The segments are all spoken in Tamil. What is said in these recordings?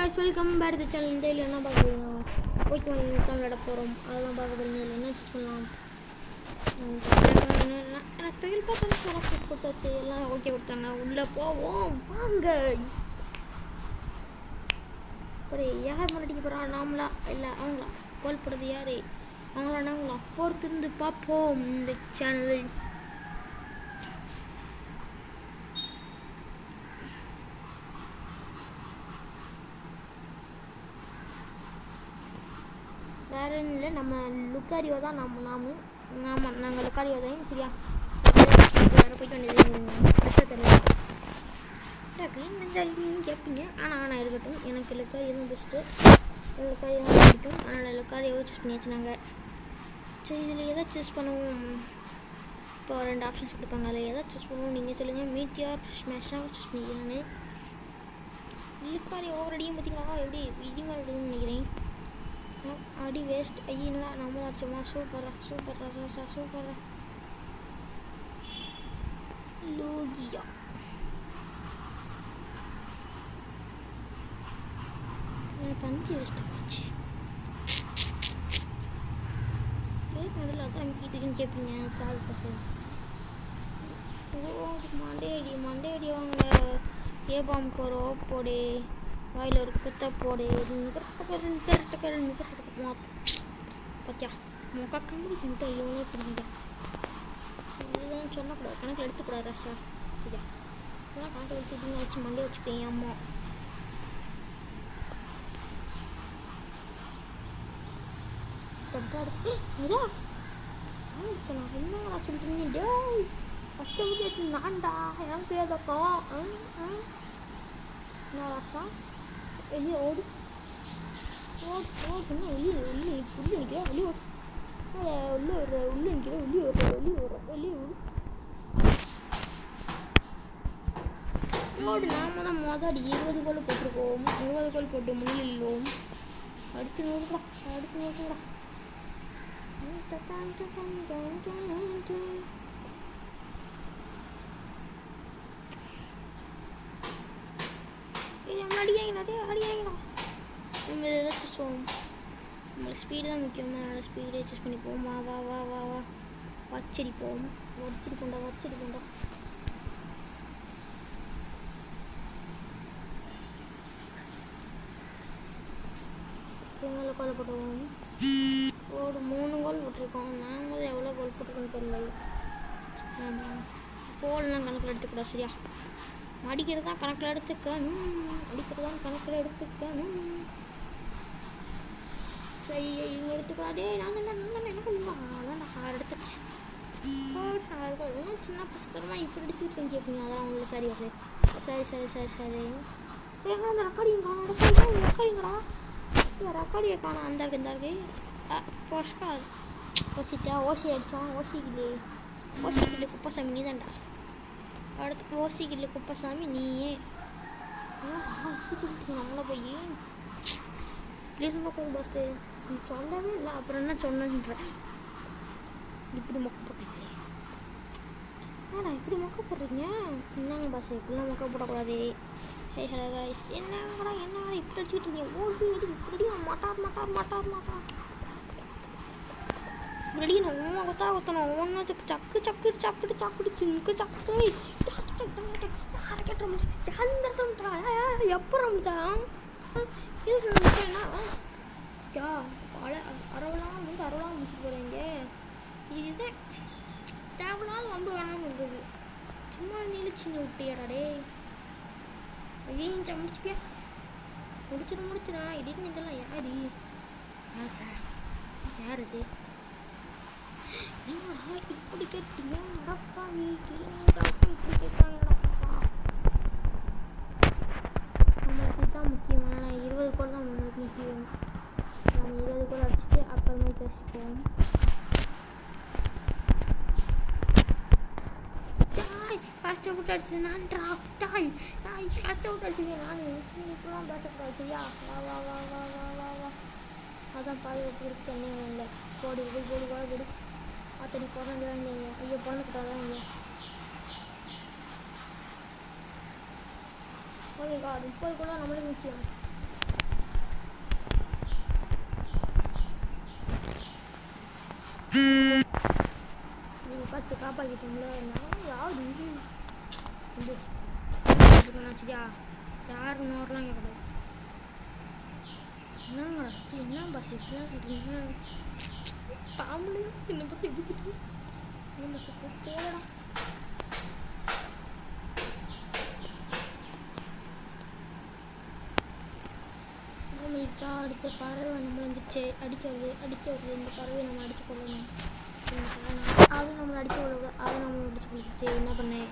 guys welcome back to channel இந்த இதில் என்ன பார்க்குறீங்க போய்ட்டு மணி தான் விளையாட போகிறோம் அதெல்லாம் பார்க்க போகிறீங்க இதில் என்ன சூஸ் பண்ணலாம் உம், என்ன- எனக்கு ட்ரெயில் பார்த்தா செலக்ட் கொடுத்தாச்சு எல்லாம் ஓகே கொடுத்தாங்க உள்ளே போவோம் வாங்க ஒரு யார் முன்னாடிக்கு போகிறா நாமளா இல்லை அவங்களா கோல் போடுறது யார் அவங்களா நாங்களா பொறுத்திருந்து பார்ப்போம் இந்த சேனலில் வேற ஒன்றும் இல்லை நம்ம லுக்காரியோ தான் நம்ம நாம ஆமாம் நாங்கள் லுக்காரியோ தான் சரியா விளையாட போயிட்டு வந்தது கஷ்டத்தில் க்ரீன் நீங்கள் கேட்பீங்க ஆனால் ஆனால் இருக்கட்டும் எனக்கு லுக்காரியோ தான் பெஸ்ட்டு லுக்காரியோ தான் பிடிக்கும் அதனால் லுக்காரியோ சூஸ் பண்ணியாச்சு நாங்கள் சரி இதில் எதை சூஸ் பண்ணுவோம் இப்போ ரெண்டு ஆப்ஷன்ஸ் கொடுப்பாங்க அதில் எதை சூஸ் பண்ணுவோம் நீங்கள் சொல்லுங்கள் மீட்டியார் ஸ்மேஷாக சூஸ் பண்ணிக்கிறேன்னு லுக்காரி ஓவர் அடியும் பார்த்தீங்களா எப்படி இடிமா அடிக்கும்னு நினைக்கிறேன் அடி வேஸ்ட் ஐயனடா நம்ம அடிச்சோமா சூப்பரா சூப்பரா ராசா சூப்பரா லூகியா எனக்கு பஞ்சு வேஸ்ட் ஆச்சு ஏன் அதில் அதான் இதுக்குன்னு கேட்பீங்க சால் பசங்க ஓ மண்டே அடி மண்டே அடி வாங்க ஏ பாம் போகிறோ போடு வாயில் ஒரு குத்த போடு நிகரட்டக்கரு நிகரட்டக்கரு நிகரட்டக்க பார்த்தியா முக்கா கம்பி மட்டும் எவ்வளோ வச்சுருக்கீங்க இதெல்லாம் சொல்லக்கூடாது கணக்கில் எடுத்துக்கூடாது ராஷா சரியா இதெல்லாம் கணக்கில் எடுத்துக்கிட்டீங்க வச்சு மண்டே வச்சுப்பேன் அம்மா தொட்டாடுச்சு இதா ஆயிடுச்சு நான் என்னடா சொல்கிறீங்க டேய் ஃபஸ்ட்டு வீட்டு நான்டா எனக்கு தெரியாதக்கா என்ன ராசா வெளியே ஓடு ஓடு ஓடு என்ன வெளியே வெளியே உள்ளே நிற்கிறேன் வெளியே ஓடு அட, உள்ளே வர்ற உள்ளே நிற்கிறேன் வெளியே வர்ற வெளியே வர்ற வெளியே ஓடு ஓடு நாம தான் மொதல் அடி இருபது கோல் போட்டிருக்கோம் இருபது கோல் போட்டு முன்னிலோம் அடிச்சு நூறுடா அடிச்சு நூறுடா அடியாங்கடா அடியாங்கடா நம்ம ஏதாச்சும் சொல்லுவோம் நம்மளுக்கு ஸ்பீடு தான் முக்கியமாக அதனால் ஸ்பீடே சூஸ் பண்ணிப்போம் வா வா வா வா வா வச்சடிப்போம் வச்சடிப்போண்டா வச்சடிப்போண்டா மேலே கோல் போட்டுருவோம் ஒரு மூணு கோல் போட்டிருக்கோம் நாங்கள் எவ்வளோ கோல் போட்டிருக்கோன்னு தெரியல ஆமாம் கோல்லாம் கணக்கில் எடுத்துக்கூடாது சரியா அடிக்கிறது தான் கணக்கில் எடுத்துக்கணும் அடிக்கிறது தான் கணக்கில் எடுத்துக்கணும் சரி இங்கே எடுத்துக்கூடாதே நான் தான் நான் தான் என்ன பண்ணுவேன் அதான் ஆறு எடுத்துச்சு ஆறு ஆறு கோல் இன்னும் சின்ன புஸ்தகமாக இப்படி அடிச்சுட்டு கேட்பீங்க அதான் உங்களுக்கு சரி வருது சரி சரி சரி சரி எங்கே அந்த ரெக்கார்டிங் காணும் ரெக்கார்டிங்கடா ரெக்கார்டியை காணும் அந்த இருக்கு இந்த இருக்கு போஸ்கா ஓசிட்டா ஓசி அடித்தோம் ஓசிக்கிலே ஓசிக்கில் குப்பசாமி நீ தான்டா அடுத்து ஓசிக்கில் குப்பசாமி நீயே நம்மளை போய் ப்ளீஸ் மட்டும் பஸ்ஸு நீ சொல்லவே இல்லை அப்புறம் என்ன சொன்னன்ற இப்படி மொக்க போடுறீங்களே ஏடா இப்படி மொக்க போடுறீங்க என்னங்க பஸ் இப்படிலாம் மொக்க போடக்கூடாது ஹே ஹலோ கைஸ் என்னங்கடா என்னங்கடா இப்படி அடிச்சுட்டு இருக்கீங்க ஓடி ஓடி இப்படி மாட்டார் மாட்டார் மாட்டார் மாட்டார் இப்படி நான் உமா கொத்தா கொத்தணும் ஒன்றுத்துக்கு சக்கு சக்கு சக்குடு சக்குடு சிங்கு சக்கு அந்த இடத்துல எப்போ ரம்தா இது என்ன யா அல அரவலாம் வந்து அரவலாம் முடிச்சு போகிறீங்க இது தேவலாம் வம்பு வேணாம் இருக்குது சும்மா நீளிச்சு விட்டியாடா டே இதையும் முடிச்சுப்பியா முடிச்சிட முடிச்சிடா இடின்னு இதெல்லாம் யாரு யாரா யார் இது என்னடா இப்படி கேட்டீங்க நடப்பா நீ இப்படி கேட்குறாங்க நடப்பா நம்மளுக்கு தான் முக்கியமான இருபது கோல் தான் நம்மளுக்கு முக்கியம் நம்ம இருபது கோல் அடிச்சுட்டு அப்புறமே பேசிப்போம் டாய் ஃபர்ஸ்ட் அவுட் அடிச்சு நான் ட்ரா டாய் டாய் ஃபர்ஸ்ட் அவுட் அடிச்சுங்க நான் இப்பெல்லாம் பேசக்கூடாது சரியா வா வா வா வா வா வா வா அதான் பாதுகாப்பு இருக்கு என்ன இல்லை போடு போடு போடு போடு போடு அத்தனை பிறந்து வேண்டிய ஐயோ பிறந்துக்கிட்டாதான் இங்கே ஓகே கார்டு முப்பது கூட நம்மளுக்கு முக்கியம் காப்பாற்றிட்டோம்ல நான் யார் இது இது சரியா யார் நோரெலாம் கேட்கக்கூடாது என்னங்கடா இது என்ன பாஷை இப்படிலாம் சொல்கிறீங்க தமிழையும் என்னை பற்றி எடுத்துட்டு என்ன பாஷை போலடா நம்மளுக்கு அடுத்த பறவை நம்ம வந்துச்சு அடிக்க வருது அடிக்க வருது இந்த பறவையை நம்ம அடிச்சு கொள்ளணும் அது நம்மளை அடிக்க விட அது நம்ம அடிச்சு கொள்ளுச்சு என்ன பண்ணேன்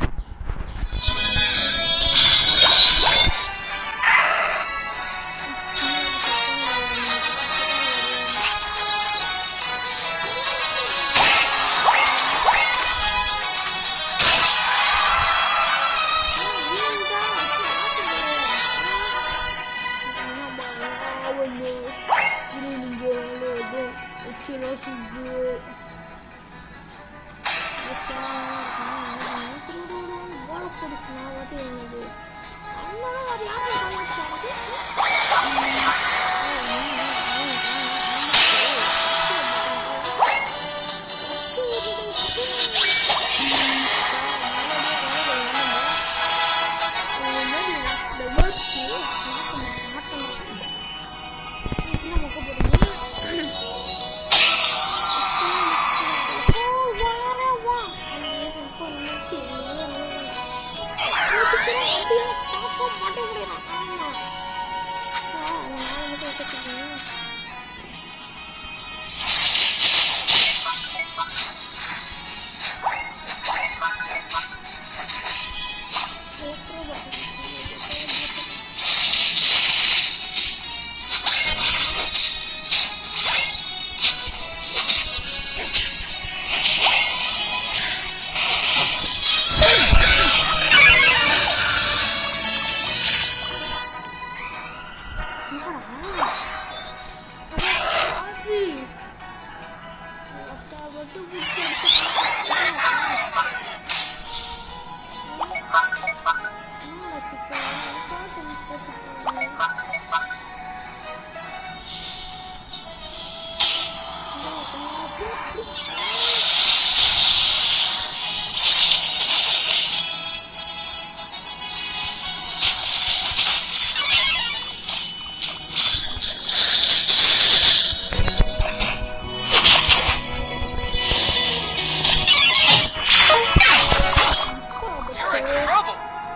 trouble.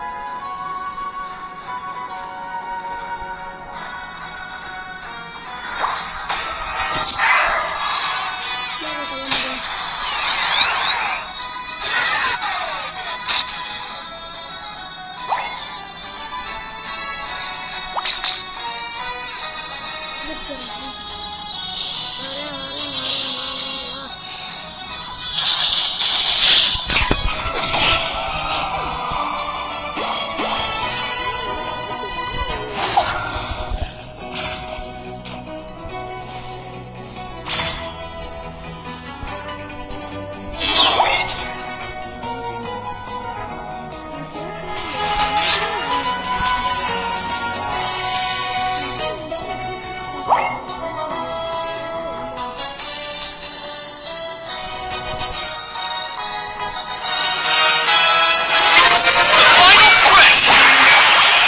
Final thresh.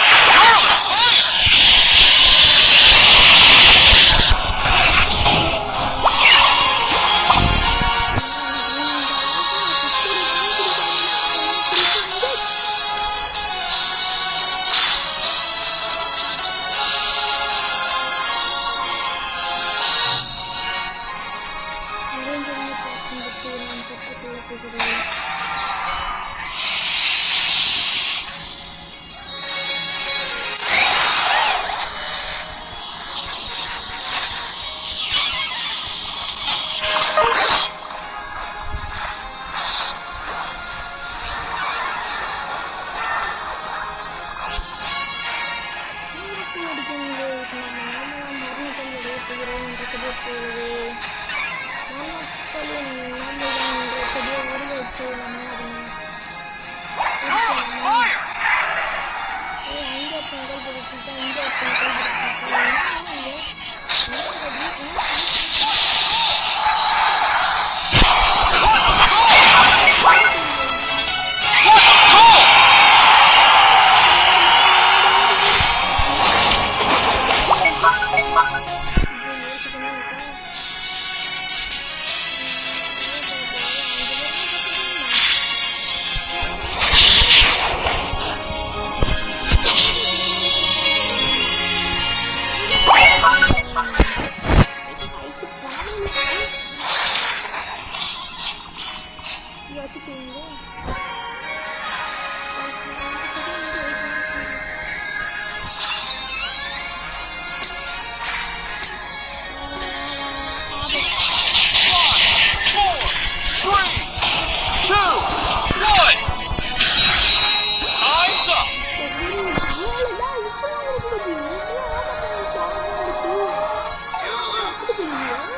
Fire! அங்கே வீடியோ